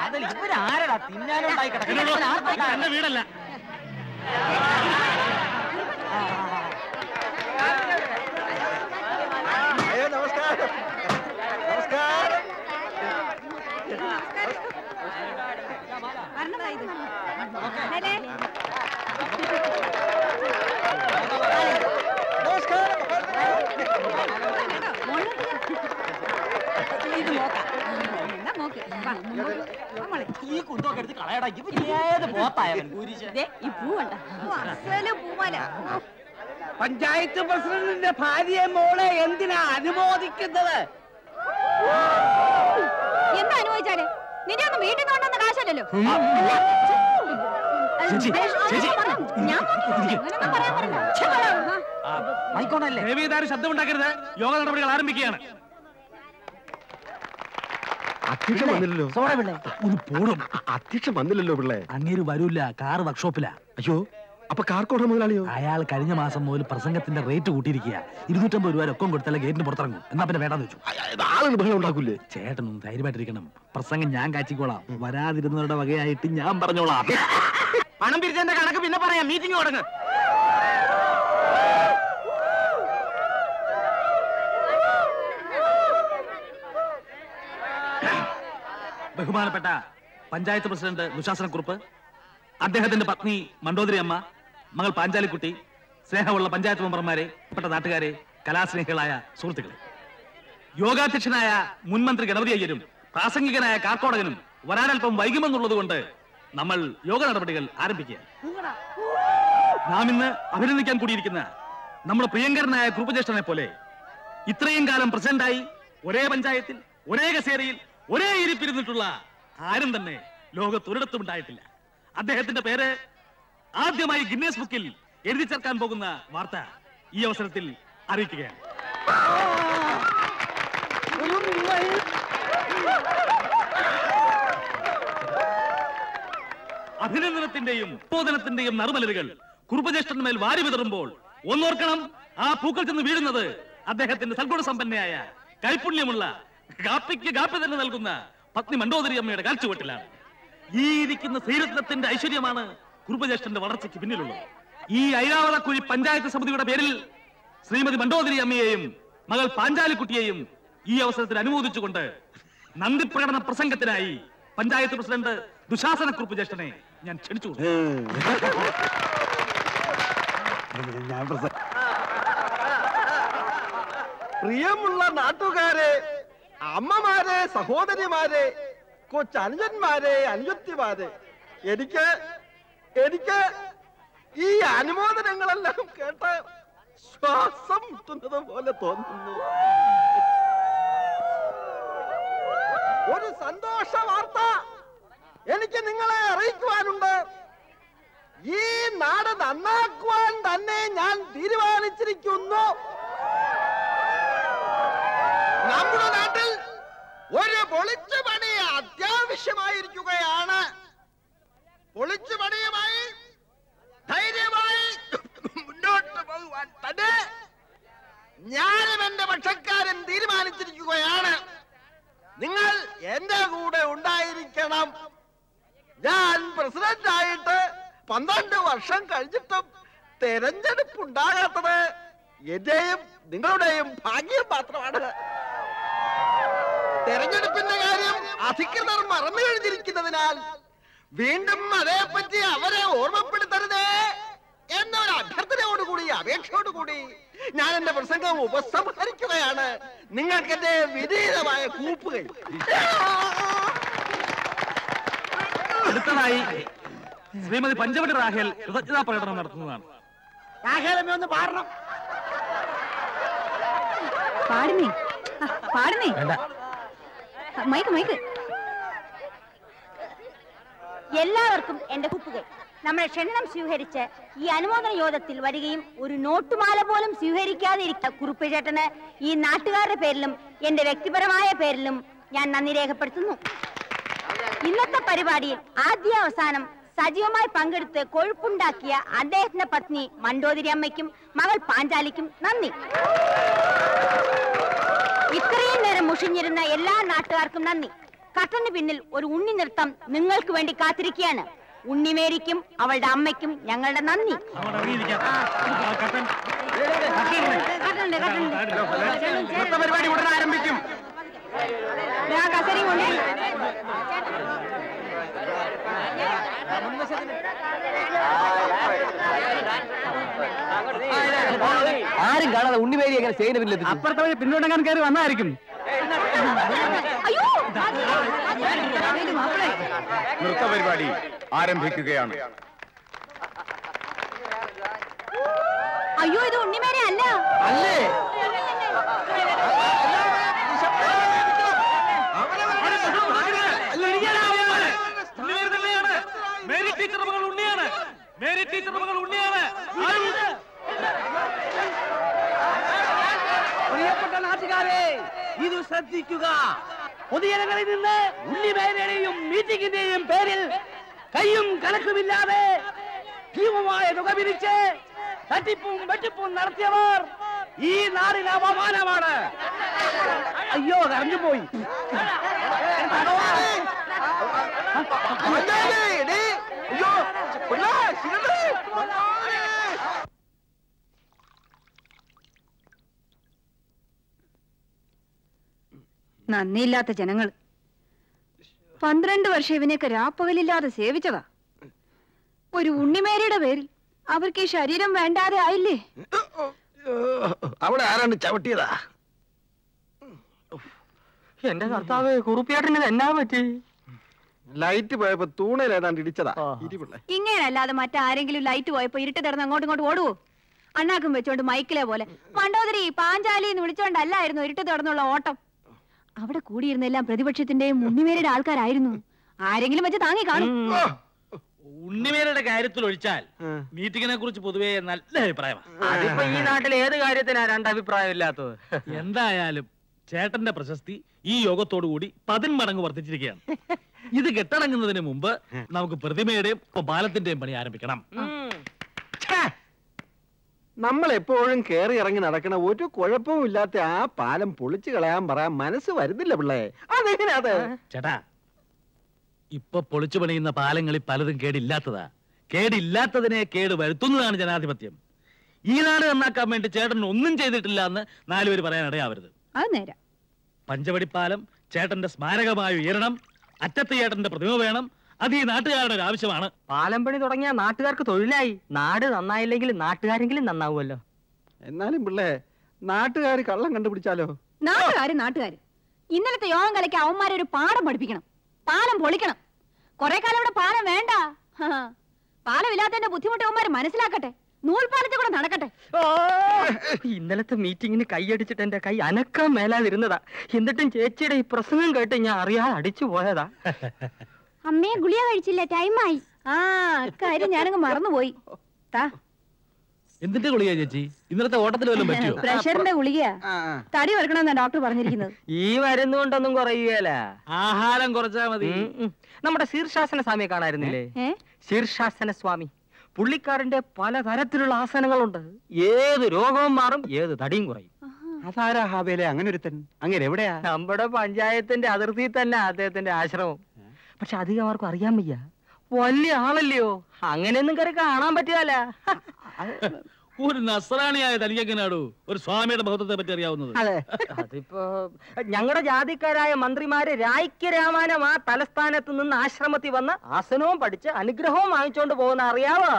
അതിൽ ഇവരാരടാ തിന്നാനുണ്ടായി കിടക്കുന്നത് എന്റെ വീടല്ല അയ്യോ നമസ്കാരം നമസ്കാരം ഇത് നോക്കാം എന്നാ നോക്ക് വാ, മുമ്പോട്ട്. വാ മോളെ. ഈ കുന്തമൊക്കെ എടുത്ത് കളയടാ ഇവ ഏത് പോത്തായവൻ കുരിശ് ദേ, ഈ പൂ കണ്ട അസല് പൂമാല പഞ്ചായത്ത് പ്രസിഡന്റിന്റെ ഭാര്യയെ മോളെ എന്തിനാ അനുമോദിക്കുന്നത് എന്താ അനുഭവിച്ചാല് നിന്നെ ഒന്നും വീട്ടിൽ നിന്ന് കൊണ്ടുവന്ന കാശല്ലല്ലോ ചേച്ചി, ചേച്ചി. ഞാൻ അങ്ങനെയൊന്നും പറയാൻ പാടില്ല. ഛെ, പറയാം. ആ. മൈക്കോണല്ലേ ദേവിതാരും ശബ്ദം ഉണ്ടാക്കരുത് യോഗ നടപടികൾ ആരംഭിക്കുകയാണ് അധ്യക്ഷൻ വന്നില്ലല്ലോ സോഡ പിള്ളേ ഒന്ന് പോടും അധ്യക്ഷൻ വന്നില്ലല്ലോ പിള്ളേ അങ്ങേര് വരൂല കാർ വർക്ക്ഷോപ്പിലാ അയ്യോ അപ്പൊ കാർക്കോട മുതലാളിയോ അയാൾ കഴിഞ്ഞ മാസം മുതൽ പ്രസംഗത്തിന്റെ റേറ്റ് കൂട്ടിയിരിക്കുക ഇരുന്നൂറ്റമ്പത് രൂപ രൊക്കം കൊടുത്താലേ ഗേറ്റിന് പുറത്തിറങ്ങും എന്നാ പിന്നെ വേണ്ടാന്ന് വെച്ചു ആളുകൾ ബഹളം ഉണ്ടാക്കൂലേ ചേട്ടനൊന്ന് ധൈര്യമായിട്ടിരിക്കണം പ്രസംഗം ഞാൻ കാച്ചിക്കോളാം വരാതിരുന്നവരുടെ വകയായിട്ട് ഞാൻ പറഞ്ഞോളാം പണം പിരിച്ചതിന്റെ കണക്ക് പിന്നെ പറയാം മീറ്റിംഗ് തുടങ്ങ് ബഹുമാനപ്പെട്ട പഞ്ചായത്ത് പ്രസിഡന്റ് ദുശാസനക്കുറുപ്പ് അദ്ദേഹത്തിന്റെ പത്നി മണ്ടോദരി അമ്മ മകൾ പാഞ്ചാലിക്കുട്ടി സ്നേഹമുള്ള പഞ്ചായത്ത് മെമ്പർമാരെ പെട്ട നാട്ടുകാരെ കലാസ്നേഹികളായ സുഹൃത്തുക്കളെ യോഗാധ്യക്ഷനായ മുൻമന്ത്രി ഗണപതി അയ്യരും പ്രാസംഗികനായ കാർക്കോടകനും വരാനൽപ്പം വൈകുമെന്നുള്ളത് കൊണ്ട് നമ്മൾ യോഗ നടപടികൾ ആരംഭിക്കുക നാം ഇന്ന് അഭിനന്ദിക്കാൻ കൂടിയിരിക്കുന്ന നമ്മുടെ പ്രിയങ്കരനായ ഗ്രൂപ്പജ്യേഷ്ഠനെ പോലെ ഇത്രയും കാലം പ്രസിഡന്റായി ഒരേ പഞ്ചായത്തിൽ ഒരേ കസേരയിൽ ഒരേ ഇരിപ്പിരുന്നിട്ടുള്ള ആരും തന്നെ ലോകത്ത് ഒരിടത്തും ഉണ്ടായിട്ടില്ല അദ്ദേഹത്തിന്റെ പേര് ആദ്യമായി ഗിന്നേസ് ബുക്കിൽ എഴുതി ചേർക്കാൻ പോകുന്ന വാർത്ത ഈ അവസരത്തിൽ അറിയിക്കുകയാണ് അഭിനന്ദനത്തിന്റെയും ബോധനത്തിന്റെയും നറുമലരുകൾ കുറുപ്പജ്യേഷ്ഠന്മേൽ വാരി വിതറുമ്പോൾ ഒന്നോർക്കണം ആ പൂക്കൾ ചെന്ന് വീഴുന്നത് അദ്ദേഹത്തിന്റെ സൽഗുണ സമ്പന്നയായ കൈപുണ്യമുള്ള കാപ്പിക്ക് കാപ്പി തന്നെ നൽകുന്ന പത്നി മണ്ടോദരി അമ്മയുടെ കാൽച്ചുവട്ടിലാണ് ഈ ഇരിക്കുന്ന ശ്രീരത്നത്തിന്റെ ഐശ്വര്യമാണ് കുറുപ്പജ്യേഷ്ഠന്റെ വളർച്ചയ്ക്ക് പിന്നിലുള്ളത് ഈ ഐരാവതക്കുഴി പഞ്ചായത്ത് സമിതിയുടെ പേരിൽ ശ്രീമതി മണ്ടോദരി അമ്മയെയും മകൾ പാഞ്ചാലിക്കുട്ടിയെയും ഈ അവസരത്തിൽ അനുമോദിച്ചുകൊണ്ട് നന്ദി പ്രകടന പ്രസംഗത്തിനായി പഞ്ചായത്ത് പ്രസിഡന്റ് ദുശാസനക്കുറുപ്പ് ജ്യേഷ്ഠനെ ഞാൻ ക്ഷണിച്ചു ഞാൻ പ്രിയമുള്ള നാട്ടുകാരെ അമ്മമാരെ സഹോദരിമാരെ കൊച്ചനുജന്മാരെ അനുജത്തിമാരെ എനിക്ക് എനിക്ക് ഈ അനുമോദനങ്ങളെല്ലാം കേട്ട് ശ്വാസം മുട്ടുന്നത് പോലെ തോന്നുന്നു ഒരു സന്തോഷ വാർത്ത എനിക്ക് നിങ്ങളെ അറിയിക്കുവാനുണ്ട് ഈ നാട് നന്നാക്കുവാൻ തന്നെ ഞാൻ തീരുമാനിച്ചിരിക്കുന്നു നമ്മുടെ നാട്ടിൽ ഒരു പൊളിച്ചു പണി അത്യാവശ്യമായിരിക്കുകയാണ് പൊളിച്ചു പണിയുമായി ധൈര്യമായി മുന്നോട്ട് പോകുവാൻ തന്നെ ഞാനും എന്റെ പക്ഷക്കാരൻ തീരുമാനിച്ചിരിക്കുകയാണ് നിങ്ങൾ എന്റെ കൂടെ ഉണ്ടായിരിക്കണം ഞാൻ പ്രസിഡന്റ് ആയിട്ട് പന്ത്രണ്ട് വർഷം കഴിഞ്ഞിട്ടും തെരഞ്ഞെടുപ്പ് ഉണ്ടാകാത്തത് എന്റെയും നിങ്ങളുടെയും ഭാഗ്യം മാത്രമാണ് തെരഞ്ഞെടുപ്പിന്റെ കാര്യം അധികൃതർ മറന്നു കഴിഞ്ഞിരിക്കുന്നതിനാൽ വീണ്ടും അതേപ്പറ്റി അവരെ ഓർമ്മപ്പെടുത്തരുതേ എന്നൊരു അഭ്യർത്ഥനയോടുകൂടി അപേക്ഷയോടുകൂടി ഞാൻ എന്റെ പ്രസംഗം ഉപസംഹരിക്കുകയാണ് നിങ്ങൾക്ക് എന്റെ വിനീതമായ കൂപ്പുകൈ അടുത്തതായി ശ്രീമതി പഞ്ചവടി റാഹേൽ കൃതജ്ഞതാ പ്രകടനം നടത്തുന്നതാണ് രാഘേലമ്മ ഒന്ന് പാടണം പാടുന്നേ ആ, പാടുന്നേ വേണ്ട ആ, മൈക്ക് മൈക്ക് എല്ലാവർക്കും എന്റെ കുപ്പുകൾ നമ്മുടെ ക്ഷണം സ്വീകരിച്ച് ഈ അനുമോദന യോഗത്തിൽ വരികയും ഒരു നോട്ടുമാല പോലും സ്വീകരിക്കാതെ ഇരിക്കുന്ന കുറുപ്പ് ചേട്ടന് ഈ നാട്ടുകാരുടെ പേരിലും എന്റെ വ്യക്തിപരമായ പേരിലും ഞാൻ നന്ദി രേഖപ്പെടുത്തുന്നു ഇന്നത്തെ പരിപാടിയിൽ ആദ്യ അവസാനം സജീവമായി പങ്കെടുത്ത് കൊഴുപ്പുണ്ടാക്കിയ അദ്ദേഹത്തിന്റെ പത്നി മണ്ടോതിരി അമ്മയ്ക്കും മകൾ പാഞ്ചാലിക്കും നന്ദി ഇത്രയും നേരം മുഷിഞ്ഞിരുന്ന എല്ലാ നാട്ടുകാർക്കും നന്ദി കട്ടന് പിന്നിൽ ഒരു ഉണ്ണി നൃത്തം നിങ്ങൾക്ക് വേണ്ടി കാത്തിരിക്കുകയാണ് ഉണ്ണിമേരിക്കും അവളുടെ അമ്മയ്ക്കും ഞങ്ങളുടെ നന്ദി കട്ടനുണ്ട്, കട്ടനുണ്ട്. നൃത്ത പരിപാടി ഉടൻ ആരംഭിക്കും ദാ കസേരയും കൊണ്ട് ആരും കാണാതെ ഉണ്ണിമേരി എങ്ങനെ സ്റ്റേജിന് പിന്നിൽ അപ്പുറത്തെ വഴി പിന്നോട്ടെങ്ങാൻ കയറി വന്നായിരിക്കും അയ്യോ നൃത്ത പരിപാടി ആരംഭിക്കുകയാണ് അയ്യോ ഇത് ഉണ്ണിമേരെ അല്ല അല്ലേ മേരി ടീച്ചർ മകൾ ഉണ്ണിയാണ് മേരി ടീച്ചർ മകൾ ഉണ്ണിയാണ് ആരും ഇത്? പ്രിയപ്പെട്ട നാട്ടുകാരെ ഇത് ശ്രദ്ധിക്കുക പൊതുജനങ്ങളിൽ നിന്ന് ഉണ്ണിമേനയുടെയും മീറ്റിംഗിന്റെയും പേരിൽ കയ്യും കണക്കുമില്ലാതെ ഭീമമായ തുക പിരിച്ച് തട്ടിപ്പും വെട്ടിപ്പും നടത്തിയവർ ഈ നാടിന് അപമാനമാണ് അയ്യോ കറഞ്ഞു പോയി മഞ്ഞാലേ, എടീ. അയ്യോ പിള്ളേ, ശിവണ്ടേ. നന്ദിയില്ലാത്ത ജനങ്ങൾ പന്ത്രണ്ട് വർഷം ഇവനെയൊക്കെ രാപ്പകലില്ലാതെ സേവിച്ചതാ ഒരു ഉണ്ണിമേരിയുടെ പേരിൽ അവർക്ക് ഈ ശരീരം വേണ്ടാതെ ആയില്ലേ അവിടെ ആരാണ്ട് ചവിട്ടിയതാ എന്റെ കർത്താവ് കുറുപ്പിയാട്ടിന് എന്നാ പറ്റി ലൈറ്റ് പോയപ്പോ തൂണയിൽ ഏതാണ്ട് ഇടിച്ചതാ ഇരിപിള്ളേ ഇങ്ങനെയല്ലാതെ മറ്റാരെങ്കിലും ലൈറ്റ് പോയപ്പോ ഇരുട്ട് തിറന്ന് അങ്ങോട്ടും ഇങ്ങോട്ട് ഓടുവോ അണ്ണാക്കും വെച്ചോണ്ട് മൈക്കിലെ പോലെ മണ്ടോദരി പാഞ്ചാലി എന്ന് വിളിച്ചോണ്ടല്ലായിരുന്നു ഇരുട്ട് തുറന്നുള്ള ഓട്ടം അവിടെ കൂടിയിരുന്നെല്ലാം പ്രതിപക്ഷത്തിന്റെയും ഉണ്ണിമേരുടെ ആൾക്കാരായിരുന്നു ആരെങ്കിലും വെച്ച് താങ്ങി കാണും ഉണ്ണിമേരുടെ കാര്യത്തിൽ ഒഴിച്ചാൽ മീറ്റിങ്ങിനെ കുറിച്ച് പൊതുവേ നല്ല അഭിപ്രായമാണ് അതിപ്പോ ഈ നാട്ടിൽ ഏത് കാര്യത്തിനാ രണ്ടഭിപ്രായം ഇല്ലാത്തത് എന്തായാലും ചേട്ടന്റെ പ്രശസ്തി ഈ യോഗത്തോടു കൂടി പതിന്മടങ്ങ് വർദ്ധിച്ചിരിക്കുകയാണ് ഇത് കെട്ടടങ്ങുന്നതിന് മുമ്പ് നമുക്ക് പ്രതിമയുടെയും ഒപ്പം പാലത്തിന്റെയും പണി ആരംഭിക്കണം നമ്മൾ എപ്പോഴും കേറി ഇറങ്ങി നടക്കണ ഒരു കുഴപ്പവും ഇല്ലാത്ത ആ പാലം പൊളിച്ചു കളയാൻ പറയാൻ മനസ്സ് വരുന്നില്ല പിള്ളേ അതെങ്ങനെയാ അത് ചേട്ടാ ഇപ്പൊ പൊളിച്ചു പണിയുന്ന പാലങ്ങളിൽ പലതും കേടില്ലാത്തതാ കേടില്ലാത്തതിനെ കേട് വരുത്തുന്നതാണ് ജനാധിപത്യം ഈ നാട് നന്നാക്കാൻ വേണ്ടി ചേട്ടൻ ഒന്നും ചെയ്തിട്ടില്ല എന്ന് നാലുപേര് പറയാൻ ഇടയാവരുത് അത് നേരം പഞ്ചവടിപ്പാലം ചേട്ടന്റെ സ്മാരകമായി ഉയരണം അറ്റത്ത് ചേട്ടന്റെ പ്രതിമ വേണം അത് ഈ നാട്ടുകാരുടെ ഒരു ആവശ്യമാണ് പാലം പണി തുടങ്ങിയ നാട്ടുകാർക്ക് തൊഴിലായി നാട് നന്നായില്ലെങ്കിൽ നാട്ടുകാരെങ്കിലും നന്നാവുമല്ലോ എന്നാലും പിള്ളേ നാട്ടുകാർ കള്ളം കണ്ടുപിടിച്ചാലോ നാട്ടുകാര് നാട്ടുകാര് ഇന്നലത്തെ യോഗം കലയ്ക്ക് അവന്മാരെ ഒരു പാഠം പഠിപ്പിക്കണം പാലം പൊളിക്കണം കുറെ കാലം ഇവിടെ പാലം വേണ്ട ഹാ. പാലം ഇല്ലാത്തതിന്റെ ബുദ്ധിമുട്ട് അവന്മാര് മനസ്സിലാക്കട്ടെ നൂൽപാലത്തിൽ കൂടെ നടക്കട്ടെ ഓ, ഇന്നലത്തെ മീറ്റിങ്ങിന് കൈയടിച്ചിട്ട് എന്റെ കൈ അനക്കാൻ മേലാതിരുന്നതാ എന്നിട്ടും ചേച്ചിയുടെ ഈ പ്രസംഗം കേട്ട് ഞാൻ അറിയാതെ അടിച്ചു പോയതാ അമ്മയെ ഗുളിക കഴിച്ചില്ല ടൈമായി ആ കാര്യം ഞാനങ്ങ് മറന്നുപോയി താ എന്തിന്റെ ഗുളിക ചേച്ചി ഇന്നലത്തെ ഓട്ടത്തിൽ വല്ലതും പറ്റിയോ പ്രഷറിന്റെ ഗുളികയാ തടി വെക്കണമെന്നാ ഡോക്ടർ പറഞ്ഞിരിക്കുന്നത് ഈ മരുന്നുകൊണ്ടൊന്നും കുറയുകയല്ല ആഹാരം കുറച്ചാ മതി ഉം, ഉം. നമ്മുടെ ശീർഷാസന സ്വാമിയെ കാണായിരുന്നില്ലേ ഏ ശീർഷാസന സ്വാമി പുള്ളിക്കാരന്റെ പലതരത്തിലുള്ള ആസനങ്ങളുണ്ട് ഏത് രോഗവും മാറും ഏത് തടിയും കുറയും അതാരാ ഹാബേലെ അങ്ങനെ ഒരുത്തൻ അങ്ങനെ എവിടെയാ നമ്മുടെ പഞ്ചായത്തിന്റെ അതിർത്തിയിൽ തന്നെ അദ്ദേഹത്തിന്റെ ആശ്രമം പക്ഷെ അധികം ആർക്കും അറിയാൻ വയ്യ വലിയ ആളല്ലയോ അങ്ങനെയൊന്നും കയറി കാണാൻ പറ്റിയല്ല ഒരു നസ്രാണിയായ തനിക്കെങ്ങനാടു ഒരു സ്വാമിയുടെ മഹത്വത്തെ പറ്റി അറിയാവുന്നത് അതെ അതിപ്പോ ഞങ്ങളുടെ ജാതിക്കാരായ മന്ത്രിമാര് രായ്ക്ക് രാമാനം ആ തലസ്ഥാനത്ത് നിന്ന് ആശ്രമത്തിൽ വന്ന് ആസനവും പഠിച്ച് അനുഗ്രഹവും വാങ്ങിച്ചോണ്ട് പോകുന്ന അറിയാവോ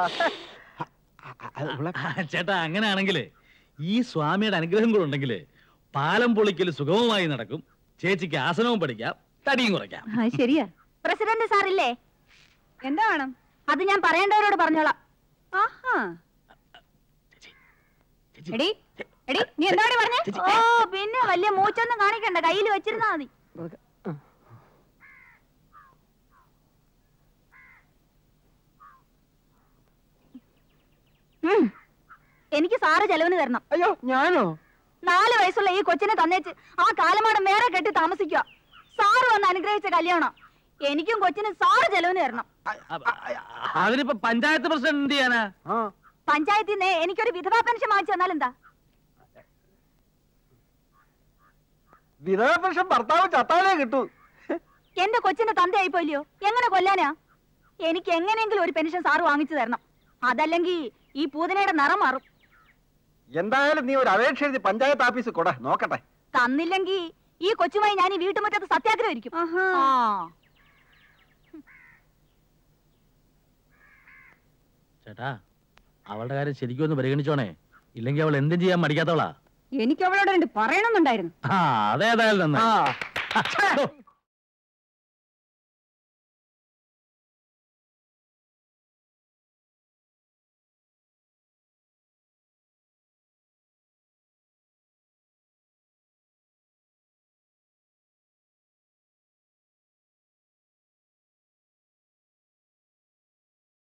ആ, ചേട്ടാ അങ്ങനെയാണെങ്കില് ഈ സ്വാമിയുടെ അനുഗ്രഹം കൂടെ ഉണ്ടെങ്കില് പാലം പൊളിക്കൽ സുഗമമായി നടക്കും ചേച്ചിക്ക് ആസനവും പഠിക്കാം തടിയും കുറയ്ക്കാം ആ ശരിയാ പ്രസിഡന്റ് സാറില്ലേ എന്താ വേണം അത് ഞാൻ പറയേണ്ടവരോട് പറഞ്ഞോളാം ആഹാ എടി എടി നീ എന്താണ് പറഞ്ഞേ ഓ പിന്നെ വലിയ മൂച്ചൊന്നും കാണിക്കണ്ട കയ്യിൽ വെച്ചിരുന്നാ മതി ഉം. എനിക്ക് സാറ് ചെലവിന് തരണം അയ്യോ ഞാനോ നാല് വയസ്സുള്ള ഈ കൊച്ചിനെ തന്നേച്ച് ആ കാലമാടം വേറെ കെട്ടി താമസിക്കുക സാറ് വന്ന് അനുഗ്രഹിച്ച കല്യാണം എനിക്കും കൊച്ചിനും സാറ് ചെലവിന് തരണം അതിനിപ്പോ പഞ്ചായത്ത് പ്രസിഡന്റ് എന്ത് ചെയ്യാനാ ആ പഞ്ചായത്തിൽ നിന്ന് എനിക്കൊരു വിധവാ പെൻഷൻ വാങ്ങിച്ചു തന്നാൽ എന്താ വിധവ പെൻഷൻ ഭർത്താവ് ചത്താലേ കിട്ടൂ എന്റെ കൊച്ചിന്റെ തന്തയായി പോയില്ലയോ എങ്ങനെ കൊല്ലാനാ എനിക്ക് എങ്ങനെയെങ്കിലും ഒരു പെൻഷൻ സാറ് വാങ്ങിച്ചു തരണം അതല്ലെങ്കിൽ ഈ പൂതനയുടെ നിറം മാറും എന്തായാലും നീ ഒരു അപേക്ഷ എഴുതി പഞ്ചായത്ത് ഓഫീസിൽ കൊട നോക്കട്ടെ തന്നില്ലെങ്കിൽ ഈ കൊച്ചുമായി ഞാൻ ഈ വീട്ടുമുറ്റത്ത് സത്യാഗ്രഹം ഇരിക്കും ആ ചേട്ടാ അവളുടെ കാര്യം ശരിക്കും ഒന്ന് പരിഗണിച്ചോണേ ഇല്ലെങ്കിൽ അവൾ എന്തും ചെയ്യാൻ മടിക്കാത്തവളാ എനിക്ക് അവളോട് രണ്ട് പറയണമെന്നുണ്ടായിരുന്നു ആ അതേതായാലും നന്നായി. ആ